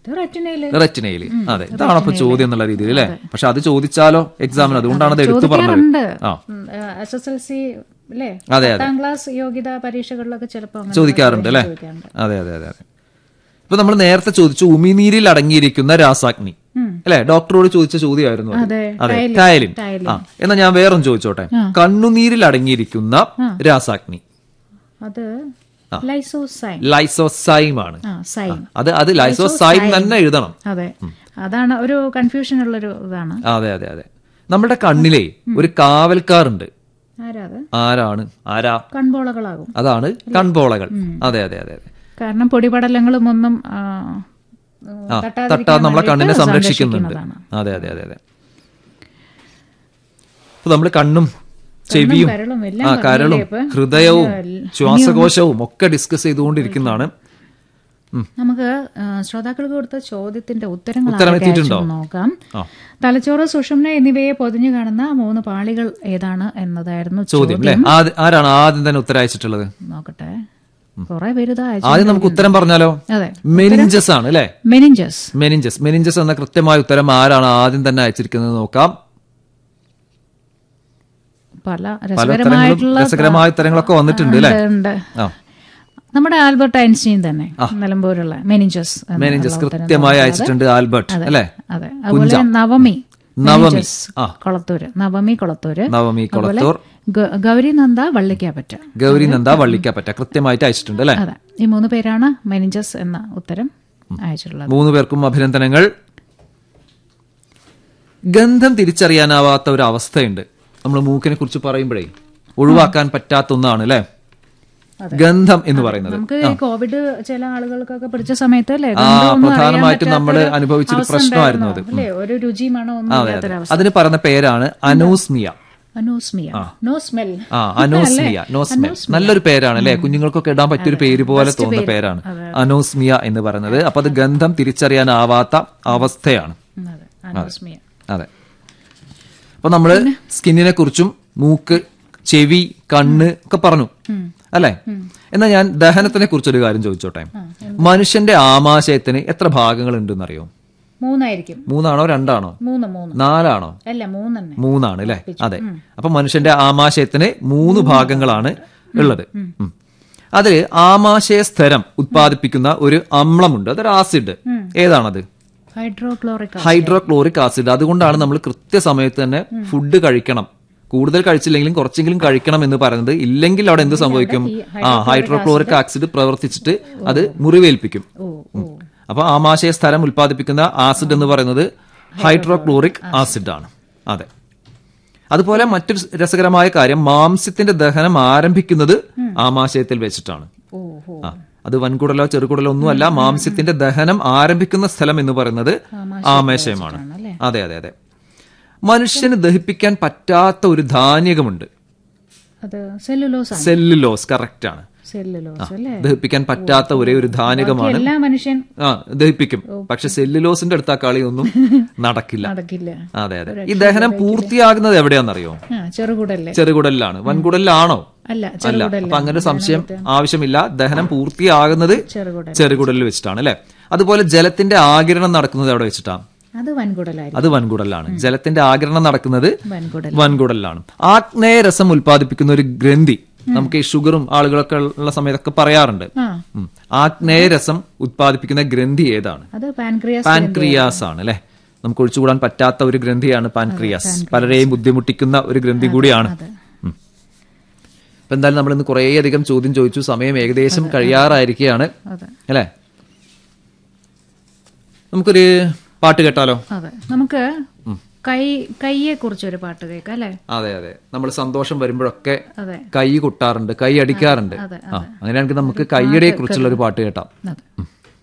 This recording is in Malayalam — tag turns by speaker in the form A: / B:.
A: അത് റെറ്റിനയില്
B: റെറ്റിനയില് അതെ ഇതാണ് അപ്പൊ ചോദ്യം എന്നുള്ള രീതിയിൽ അല്ലേ പക്ഷെ അത് ചോദിച്ചാലോ എക്സാമിന് അതുകൊണ്ടാണ് അത് എടുത്തു പറഞ്ഞത്
A: ചോദിക്കാറുണ്ട്
B: ആ
A: എസ് എസ് എൽ സി അല്ലേ
B: അതെ,
A: പത്താം ക്ലാസ് യോഗ്യതാ പരീക്ഷകളിലൊക്കെ ചിലപ്പോൾ അങ്ങനെ
B: ചോദിക്കാറുണ്ട് അല്ലേ
A: ചോദിക്കാറുണ്ട്.
B: അതെ അതെ അതെ അതെ ഇപ്പൊ നമ്മൾ നേരത്തെ ചോദിച്ചു ഉമിനീരിൽ അടങ്ങിയിരിക്കുന്ന രാസാഗ്നി അല്ലെ ഡോക്ടറോട് ചോദിച്ച ചോദ്യമായിരുന്നു അത്.
A: അതെ,
B: അതെ
A: ടയലിൻ.
B: Ptyalin
A: ptyalin.
B: ആ എന്നാ ഞാൻ വേറൊന്ന് ചോദിച്ചോട്ടെ കണ്ണുനീരിൽ അടങ്ങിയിരിക്കുന്ന രാസാഗ്നി
A: അത് ലൈസോസൈൻ
B: ലൈസോസൈം ആണ്
A: ആ സൈൻ
B: അത് അത് ലൈസോസൈം തന്നെ എഴുതണം
A: അതെ അതാണ് ഒരു കൺഫ്യൂഷൻ ഉള്ളൊരു ഇതാണ്
B: അതെ അതെ അതെ നമ്മുടെ കണ്ണിലെ ഒരു കാവൽക്കാറുണ്ട്
A: ആരാ അത്
B: ആരാണ് ആരാ
A: കൺപോളകളാകും
B: അതാണ് കൺപോളകൾ അതെ അതെ അതെ അതെ
A: കാരണം പൊടിപടലങ്ങളും ഒന്നും ആ,
B: ആ
A: തട്ടാതിരിക്കാൻ
B: തട്ടാതെ നമ്മളെ
A: വേണ്ടിയിട്ട്
B: കണ്ണിനെ സംരക്ഷിക്കുന്നുണ്ട്
A: സംരക്ഷിക്കുന്നതാണ്.
B: അതെ അതെ അതെ അതെ അപ്പൊ നമ്മള് കണ്ണും ചെവിയും
A: കരളും
B: ആ
A: എല്ലാം
B: കരളും
A: പറഞ്ഞില്ലേ ഇപ്പൊ?
B: ഹൃദയവും
A: എല്ലാം.
B: ശ്വാസകോശവും ഒക്കെ ഡിസ്കസ് ചെയ്തുകൊണ്ടിരിക്കുന്നതാണ്
A: നമുക്ക് ആ, ശ്രോതാക്കൾക്ക് കൊടുത്ത ചോദ്യത്തിന്റെ ഉത്തരങ്ങൾ
B: ഉത്തരം
A: ആരൊക്കെ
B: എത്തിയിട്ടുണ്ടോ?
A: അയച്ചെന്ന് നോക്കാം
B: ആ.
A: തലച്ചോറ് സുഷുമ്ന എന്നിവയെ പൊതിഞ്ഞു കാണുന്ന മൂന്ന് പാളികൾ ഏതാണ് എന്നതായിരുന്നു
B: ചോദ്യം അല്ലെ ആരാണ് ആദ്യം തന്നെ ഉത്തരം അയച്ചിട്ടുള്ളത്
A: നോക്കട്ടെ കുറെ പേര് ഇതാ അയച്ചു
B: ആദ്യം നമുക്ക് ഉത്തരം പറഞ്ഞാലോ
A: അതെ
B: മെനിഞ്ചസ് ആണ് അല്ലെ
A: മെനിഞ്ചസ്
B: മെനിഞ്ചസ് മെനിഞ്ചസ് എന്ന കൃത്യമായ ഉത്തരം ആരാണ് ആദ്യം തന്നെ അയച്ചിരിക്കുന്നത് നോക്കാം
A: പല
B: പല ഉത്തരങ്ങളും
A: രസകരമായിട്ടുള്ള
B: രസകരമായ ഉത്തരങ്ങളൊക്കെ വന്നിട്ടുണ്ട് അല്ലെ
A: ഉണ്ട്, ഉണ്ട്
B: ആ
A: നമ്മുടെ ആൽബർട്ട് ഐൻസ്റ്റീൻ തന്നെ നിലമ്പൂരുള്ള മെനിഞ്ചസ് എന്നുള്ള
B: മെനിഞ്ചസ്
A: ഉത്തരം
B: കൃത്യമായി അയച്ചിട്ടുണ്ട് ആൽബർട്ട് അല്ലെ
A: അതെ അതുപോലെ നവമി
B: നവമി
A: മെനിഞ്ചസ്
B: ആ
A: കൊളത്തൂര് നവമി കൊളത്തൂര്
B: നവമി കൊളത്തൂർ
A: ഗ- ഗൗരി നന്ദ വള്ളിക്കാപ്പറ്റ
B: ഗൗരി നന്ദ വള്ളിക്കപ്പറ്റ കൃത്യമായിട്ട് അയച്ചിട്ടുണ്ട് അല്ലെ
A: അതെ ഈ മൂന്ന് പേരാണ് മെനിഞ്ചസ് എന്ന ഉത്തരം അയച്ചിട്ടുള്ളത്
B: മൂന്ന് പേർക്കും അഭിനന്ദനങ്ങൾ ഗന്ധം തിരിച്ചറിയാനാവാത്ത ഒരു അവസ്ഥയുണ്ട് നമ്മൾ മൂക്കിനെ കുറിച്ച് പറയുമ്പോഴേ ഒഴിവാക്കാൻ പറ്റാത്ത ഒന്നാണ് അല്ലെ ഗന്ധം എന്ന് പറയുന്നത്
A: നമുക്ക് ഈ കോവിഡ് ചില ആളുകൾക്കൊക്കെ പിടിച്ച സമയത്ത് അല്ലേ
B: ആ
A: ഗന്ധമൊന്നും അറിയാൻ
B: പ്രധാനമായിട്ടും നമ്മൾ
A: പറ്റാത്തൊരു
B: അനുഭവിച്ചൊരു
A: അവസ്ഥ
B: പ്രശ്നമായിരുന്നു അത്
A: ഉണ്ടായിരുന്നു. അല്ലേ ഒരു രുചി മണോ ഒന്നും
B: അതെ അതെ
A: ഇല്ലാത്തൊരവസ്ഥ
B: അതിന് പറഞ്ഞ പേരാണ് അനോസ്മിയ
A: അനോസ്മിയ നോ സ്മെൽ
B: ആ അനോസ്മിയ നോസ്മെ നല്ലൊരു പേരാണ് അല്ലെ കുഞ്ഞുങ്ങൾക്കൊക്കെ ഇടാൻ പറ്റിയൊരു പേര് പോലെ തോന്നുന്ന പേരാണ് അനോസ്മിയ എന്ന് പറയുന്നത് അപ്പൊ അത് ഗന്ധം തിരിച്ചറിയാനാവാത്ത അവസ്ഥയാണ്
A: അതെ അനോസ്മിയ
B: അതെ അപ്പൊ നമ്മള് സ്കിന്നിനെ കുറിച്ചും മൂക്ക് ചെവി കണ്ണ് ഒക്കെ പറഞ്ഞു അല്ലെ എന്നാ ഞാൻ ദഹനത്തിനെ കുറിച്ചൊരു കാര്യം ചോദിച്ചോട്ടെ മനുഷ്യന്റെ ആമാശയത്തിന് എത്ര ഭാഗങ്ങൾ ഉണ്ടെന്നറിയോ
A: മൂന്നായിരിക്കും
B: മൂന്നാണോ രണ്ടാണോ
A: മൂന്ന് മൂന്ന്
B: നാലാണോ
A: അല്ല മൂന്നെണ്ണേ
B: മൂന്നാണ് അല്ലെ അതെ അപ്പൊ മനുഷ്യന്റെ ആമാശയത്തിന് മൂന്ന് ഭാഗങ്ങളാണ് ഉള്ളത് ഉം. അതില് ആമാശയ സ്ഥരം ഉത്പാദിപ്പിക്കുന്ന ഒരു അമ്ലമുണ്ട് അതൊരു ആസിഡ് ഏതാണത്
A: ഹൈഡ്രോക്ലോറിക്
B: ഹൈഡ്രോക്ലോറിക് ആസിഡ് അതുകൊണ്ടാണ് നമ്മൾ കൃത്യസമയത്ത് തന്നെ ഫുഡ് കഴിക്കണം കൂടുതൽ കഴിച്ചില്ലെങ്കിലും കുറച്ചെങ്കിലും കഴിക്കണം എന്ന് പറയുന്നത് ഇല്ലെങ്കിൽ അവിടെ എന്ത് സംഭവിക്കും ആ ഹൈഡ്രോക്ലോറിക് ആസിഡ് പ്രവർത്തിച്ചിട്ട് അത് മുറിവേൽപ്പിക്കും
A: ഓ ഓ
B: അപ്പൊ ആമാശയ സ്ഥലം ഉൽപ്പാദിപ്പിക്കുന്ന ആസിഡ് എന്ന് പറയുന്നത് ഹൈഡ്രോക്ലോറിക് ആസിഡ് ആണ് അതെ അതുപോലെ മറ്റൊരു രസകരമായ കാര്യം മാംസ്യത്തിന്റെ ദഹനം ആരംഭിക്കുന്നത് ആമാശയത്തിൽ വെച്ചിട്ടാണ്
A: ഓ ഓ
B: ആ അത് വൻകുടലോ ചെറുകുടലോ ഒന്നുമല്ല മാംസ്യത്തിന്റെ ദഹനം ആരംഭിക്കുന്ന സ്ഥലം എന്ന് പറയുന്നത് ആമാശയമാണ്
A: അല്ലേ?
B: അതെ അതെ അതെ മനുഷ്യന് ദഹിപ്പിക്കാൻ പറ്റാത്ത ഒരു ധാന്യകമുണ്ട്
A: അത് സെല്ലുലോസ് ആണ്
B: സെല്ലുലോസ് കറക്റ്റ് ആണ്
A: സെല്ലുലോസ് അല്ലേ
B: ദഹിപ്പിക്കാൻ പറ്റാത്ത ഒരേ ഒരു ധാന്യകമാണ്
A: എല്ലാ മനുഷ്യൻ
B: ആ ദഹിപ്പിക്കും പക്ഷെ സെല്ലുലോസിന്റെ അടുത്ത കളിയൊന്നും നടക്കില്ല
A: നടക്കില്ല
B: അതെ അതെ ഈ ദഹനം പൂർത്തിയാകുന്നത് എവിടെയാണെന്നറിയോ
A: ആ ചെറുകുടല്ലേ
B: ചെറുകുടലിലാണ് വൻകുടലിലാണോ
A: അല്ല
B: അല്ല
A: ചെറുകുടൽ
B: അപ്പൊ അങ്ങനെ ഒരു സംശയം ആവശ്യമില്ല ദഹനം പൂർത്തിയാകുന്നത്
A: ചെറുകുടൽ
B: ചെറുകുടലിൽ വെച്ചിട്ടാണ് അല്ലെ അതുപോലെ ജലത്തിന്റെ ആകിരണം നടക്കുന്നത് എവിടെ വെച്ചിട്ടാ
A: അത് വൻകുടലായിരിക്കും
B: അത് വൻകുടലിലാണ് ജലത്തിന്റെ ആകിരണം നടക്കുന്നത്
A: വൻകുടൽ
B: വൻകുടലിലാണ് ആഗ്നേയ രസം ഉൽപ്പാദിപ്പിക്കുന്ന ഒരു ഗ്രന്ഥി നമുക്ക് ഈ ഷുഗറും ആളുകളൊക്കെ ഉള്ള സമയത്തൊക്കെ പറയാറുണ്ട്
A: ആ
B: ഉം. ആഗ്നേയ രസം ഉത്പാദിപ്പിക്കുന്ന ഗ്രന്ഥി ഏതാണ്
A: അത് പാൻക്രിയാസ്
B: പാൻക്രിയാസ് ആണ് അല്ലെ നമുക്ക് ഒഴിച്ചുകൂടാൻ പറ്റാത്ത ഒരു ഗ്രന്ഥിയാണ് പാൻക്രിയാസ് പലരെയും ബുദ്ധിമുട്ടിക്കുന്ന ഒരു ഗ്രന്ഥി കൂടിയാണ് ഉം. അപ്പൊ എന്തായാലും നമ്മൾ ഇന്ന് കുറേയധികം ചോദ്യം ചോദിച്ചു സമയം ഏകദേശം കഴിയാറായിരിക്കുകയാണ്
A: അതെ
B: അല്ലെ നമുക്കൊരു പാട്ട് കേട്ടാലോ
A: അതെ നമുക്ക് കൈ കൈയെ കുറിച്ച് ഒരു പാട്ട് കേൾക്കാം അല്ലേ
B: അതെ അതെ നമ്മൾ സന്തോഷം വരുമ്പോഴൊക്കെ
A: അതെ
B: കൈ കൊട്ടാറുണ്ട് കൈ അടിക്കാറുണ്ട്
A: അതെ,
B: ആ അങ്ങനെയാണെങ്കിൽ നമുക്ക് കൈയുടെ കുറിച്ചുള്ള ഒരു പാട്ട് കേട്ടാം
A: അതെ